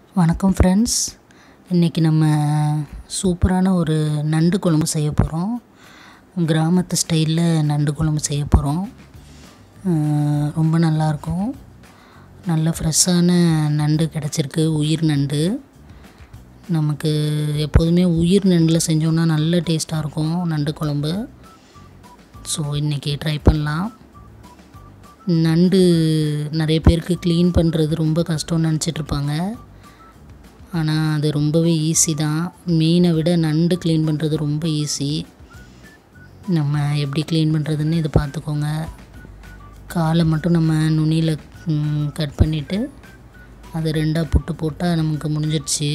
வணக்கம் ஃப்ரெண்ட்ஸ் இன்றைக்கி நம்ம சூப்பரான ஒரு நண்டு குழம்பு செய்ய போகிறோம் கிராமத்து ஸ்டைலில் நண்டு குழம்பு செய்ய போகிறோம் ரொம்ப நல்லாயிருக்கும் நல்ல ஃப்ரெஷ்ஷான நண்டு கிடச்சிருக்கு உயிர் நண்டு நமக்கு எப்போதுமே உயிர் நண்டில் செஞ்சோன்னா நல்ல டேஸ்ட்டாக இருக்கும் நண்டு குழம்பு ஸோ இன்றைக்கி ட்ரை பண்ணலாம் நண்டு நிறைய பேருக்கு க்ளீன் பண்ணுறது ரொம்ப கஷ்டம்னு நினச்சிட்ருப்பாங்க ஆனால் அது ரொம்பவே ஈஸி தான் மீனை விட நண்டு க்ளீன் பண்ணுறது ரொம்ப ஈஸி நம்ம எப்படி க்ளீன் பண்ணுறதுன்னு இதை பார்த்துக்கோங்க காலை மட்டும் நம்ம நுனியில் கட் பண்ணிவிட்டு அதை ரெண்டாக புட்டு போட்டால் நமக்கு முடிஞ்சிடுச்சு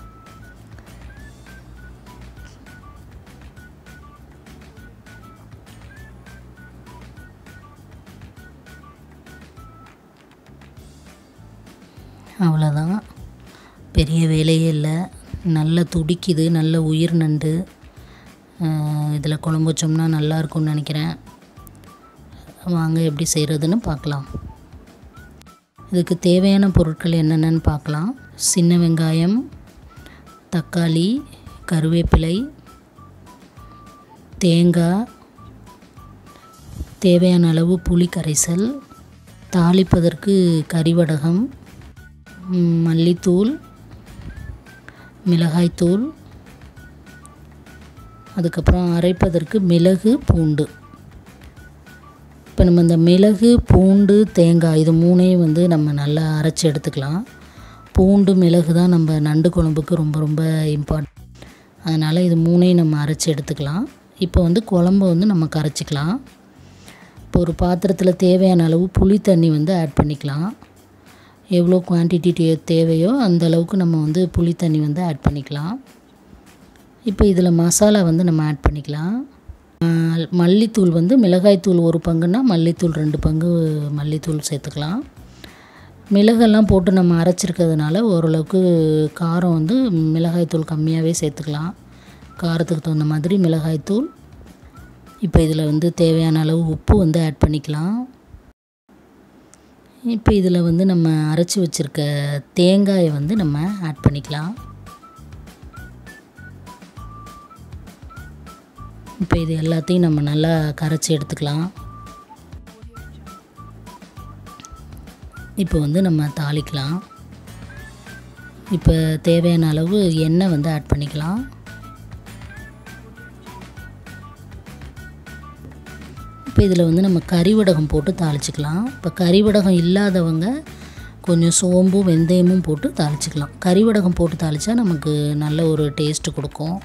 அவ்வளோதான் பெரிய வேலையே இல்லை நல்லா துடிக்குது நல்ல உயிர் நண்டு இதில் குழம்பு வச்சோம்னா நல்லா இருக்கும்னு நினைக்கிறேன் வாங்க எப்படி செய்கிறதுன்னு பார்க்கலாம் இதுக்கு தேவையான பொருட்கள் என்னென்னு பார்க்கலாம் சின்ன வெங்காயம் தக்காளி கருவேப்பிலை தேங்காய் தேவையான அளவு புளி கரைசல் தாளிப்பதற்கு கறிவடகம் மல்லித்தூள் மிளகாய்த்தூள் அதுக்கப்புறம் அரைப்பதற்கு மிளகு பூண்டு இப்போ நம்ம இந்த மிளகு பூண்டு தேங்காய் இது மூணையும் வந்து நம்ம நல்லா அரைச்சி எடுத்துக்கலாம் பூண்டு மிளகு தான் நம்ம நண்டு குழம்புக்கு ரொம்ப ரொம்ப இம்பார்ட் அதனால் இது மூணையும் நம்ம அரைச்சி எடுத்துக்கலாம் இப்போ வந்து குழம்பு வந்து நம்ம கரைச்சிக்கலாம் இப்போ ஒரு பாத்திரத்தில் தேவையான அளவு புளி தண்ணி வந்து ஆட் பண்ணிக்கலாம் எவ்வளோ குவான்டிட்டி தேவையோ அந்த அளவுக்கு நம்ம வந்து புளி தண்ணி வந்து ஆட் பண்ணிக்கலாம் இப்போ இதில் மசாலா வந்து நம்ம ஆட் பண்ணிக்கலாம் மல்லித்தூள் வந்து மிளகாய்த்தூள் ஒரு பங்குன்னா மல்லித்தூள் ரெண்டு பங்கு மல்லித்தூள் சேர்த்துக்கலாம் மிளகெல்லாம் போட்டு நம்ம அரைச்சிருக்கிறதுனால ஓரளவுக்கு காரம் வந்து மிளகாய்த்தூள் கம்மியாகவே சேர்த்துக்கலாம் காரத்துக்கு தகுந்த மாதிரி மிளகாய்த்தூள் இப்போ இதில் வந்து தேவையான அளவு உப்பு வந்து ஆட் பண்ணிக்கலாம் இப்போ இதில் வந்து நம்ம அரைச்சி வச்சுருக்க தேங்காயை வந்து நம்ம ஆட் பண்ணிக்கலாம் இப்போ இது எல்லாத்தையும் நம்ம நல்லா கரைச்சி எடுத்துக்கலாம் இப்போ வந்து நம்ம தாளிக்கலாம் இப்போ தேவையான அளவு எண்ணெய் வந்து ஆட் பண்ணிக்கலாம் இப்போ இதில் வந்து நம்ம கறிவடகம் போட்டு தாளிச்சிக்கலாம் இப்போ கறிவடகம் இல்லாதவங்க கொஞ்சம் சோம்பும் வெந்தயமும் போட்டு தாளிச்சிக்கலாம் கறிவடகம் போட்டு தாளித்தா நமக்கு நல்ல ஒரு டேஸ்ட்டு கொடுக்கும்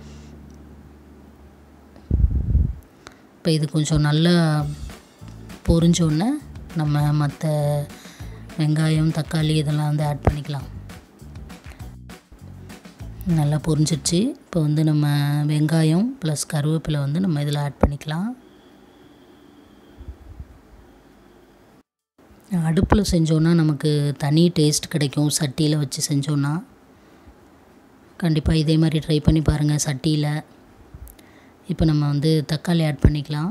இப்போ இது கொஞ்சம் நல்லா பொரிஞ்சோடனே நம்ம மற்ற வெங்காயம் தக்காளி இதெல்லாம் வந்து ஆட் பண்ணிக்கலாம் நல்லா பொரிஞ்சிடுச்சு இப்போ வந்து நம்ம வெங்காயம் ப்ளஸ் கருவேப்பிலை வந்து நம்ம இதில் ஆட் பண்ணிக்கலாம் அடுப்பில் செஞ்சோன்னா நமக்கு தனி டேஸ்ட் கிடைக்கும் சட்டியில் வச்சு செஞ்சோன்னா கண்டிப்பாக இதே மாதிரி ட்ரை பண்ணி பாருங்கள் சட்டியில் இப்போ நம்ம வந்து தக்காளி ஆட் பண்ணிக்கலாம்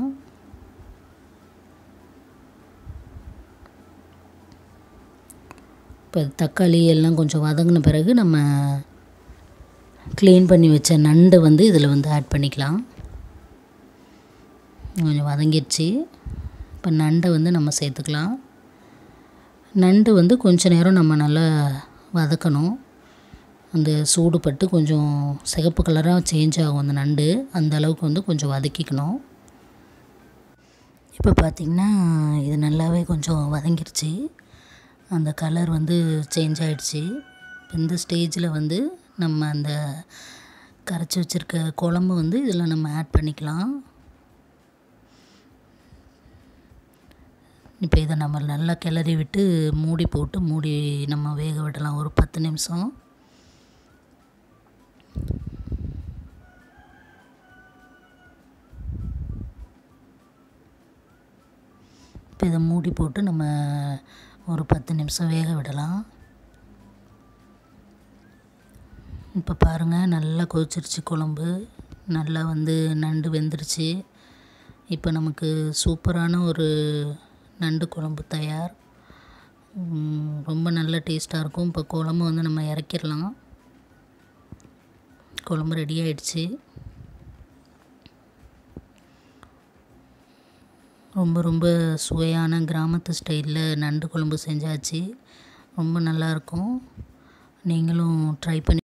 இப்போ தக்காளி எல்லாம் கொஞ்சம் வதங்கின பிறகு நம்ம க்ளீன் பண்ணி வச்ச நண்டை வந்து இதில் வந்து ஆட் பண்ணிக்கலாம் கொஞ்சம் வதங்கிடுச்சு இப்போ நண்டை வந்து நம்ம சேர்த்துக்கலாம் நண்டு வந்து கொஞ்ச நேரம் நம்ம நல்லா வதக்கணும் அந்த சூடு பட்டு கொஞ்சம் சிகப்பு கலராக சேஞ்ச் ஆகும் அந்த நண்டு அந்த அளவுக்கு வந்து கொஞ்சம் வதக்கிக்கணும் இப்போ பார்த்திங்கன்னா இது நல்லாவே கொஞ்சம் வதங்கிருச்சு அந்த கலர் வந்து சேஞ்ச் ஆகிடுச்சு இந்த ஸ்டேஜில் வந்து நம்ம அந்த கரைச்சி வச்சுருக்க குழம்பு வந்து இதில் நம்ம ஆட் பண்ணிக்கலாம் இப்போ இதை நம்ம நல்லா கிளறி விட்டு மூடி போட்டு மூடி நம்ம வேக விடலாம் ஒரு பத்து நிமிஷம் இப்போ இதை மூடி போட்டு நம்ம ஒரு பத்து நிமிஷம் வேக விடலாம் இப்போ பாருங்கள் நல்லா கொதிச்சிருச்சு குழம்பு நல்லா வந்து நண்டு வெந்துருச்சு இப்போ நமக்கு சூப்பரான ஒரு நண்டு குழம்பு தயார் ம், ரொம்ப நல்ல டேஸ்ட்டாக இருக்கும் இப்போ குழம்பு வந்து நம்ம இறக்கிடலாம் குழம்பு ரெடி ஆயிடுச்சு ரொம்ப ரொம்ப சுவையான கிராமத்து ஸ்டைலில் நண்டு குழம்பு செஞ்சாச்சு ரொம்ப நல்லாயிருக்கும் நீங்களும் ட்ரை பண்ணி